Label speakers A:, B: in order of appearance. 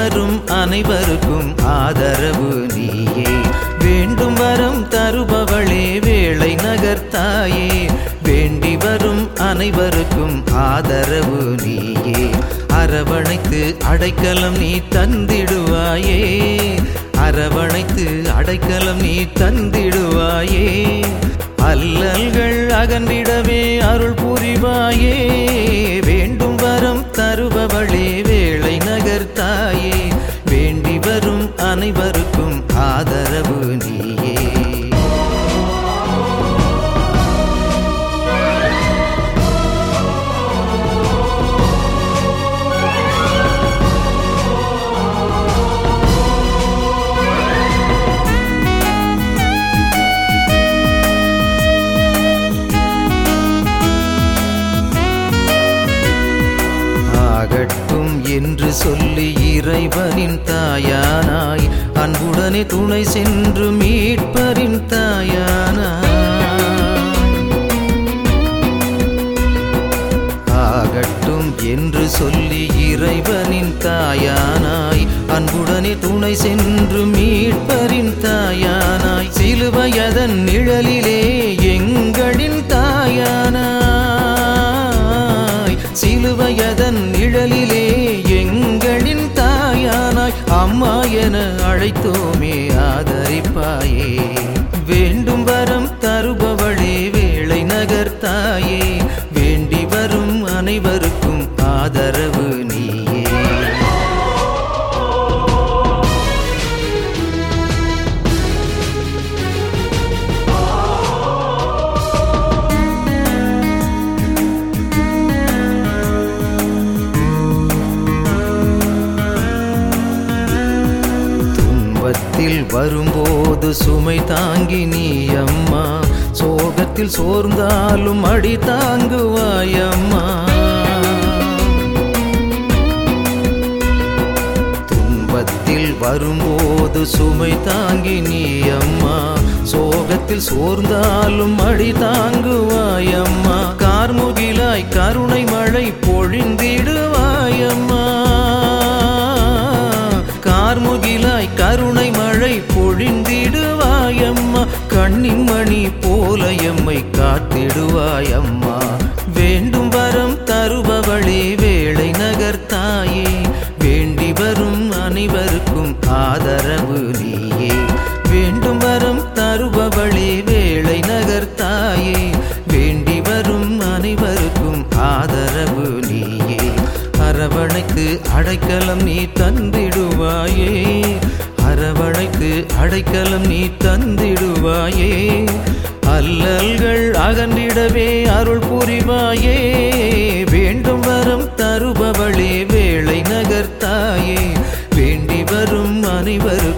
A: வரும் அனைவருக்கும் ஆதரவு நீயே வேண்டும் வரம் தருபவளே வேளை நகர்த்தாயே வேண்டி வரும் அனைவருக்கும் ஆதரவு நீயே அரவணைத்து அடைக்கலம் நீ தந்திடுவாயே அரவணைத்து அடைக்கலம் நீ தந்திடுவாயே அல்லல்கள் அகன்றிடவே அருள் புரிவாயே வேண்டும் வரம் தருபவளே வேளை நகர்த்தாயே வேண்டி வரும் அனைவருக்கும் ஆதரவு நீயே ஆகட்டும் என்று சொல்லி இறைவனின் தாயானாய் அன்புடனே துணை சென்று மீட்பரின் தாயானாய் ஆகட்டும் என்று சொல்லி இறைவனின் தாயானாய் அன்புடனே துணை சென்று மீட்பரின் தாயானாய் சிலுவையதன் நிழலிலே எங்களின் தாயானாய் சிலுவையதன் நிழலிலே எங்களின் தாயானாய் அம்மா என அழைத்தோமே ஆதரிப்பாயே வேண்டும் வரம் தருபவளே வேளை நகர்த்தாயே வேண்டி வரும் அனைவருக்கும் ஆதரவு நீயே துன்பத்தில் வரும்போது சுமை தாங்கி நீ அம்மா சோகத்தில் சோர்ந்தாலும் அடி தாங்குவாய் அம்மா துன்பத்தில் வரும்போது சுமை தாங்கி நீ அம்மா சோகத்தில் சோர்ந்தாலும் அடி தாங்குவாய் அம்மா கார்முகிலாய் கருணை மழை பொழிந்திடுவாய் அம்மா கார்முகிலாய் கருணை மழை பொழிந்திடுவாய் அம்மா கண்ணின் மணி போல எம்மை காத்திடுவாய் அம்மா வேண்டும் வரம் தருபவளே வேளை நகர்த்தாயே வேண்டி வரும் அனைவருக்கும் ஆதரவு நீயே வேண்டும் வரம் தருபவளே வேளை நகர்த்தாயே வேண்டி வரும் அனைவருக்கும் ஆதரவு நீயே அரவணைக்கு அடைக்கலம் நீ தந்திடுவாயே அரவணைக்கு அடைக்கலம் நீ தந்திடுவாயே அல்லல்கள் அகன்றிடவே அருள் புரிவாயே வேண்டும் வரம் தருபவளே வேளை நகர்த்தாயே வேண்டி வரும் அனைவருக்கும்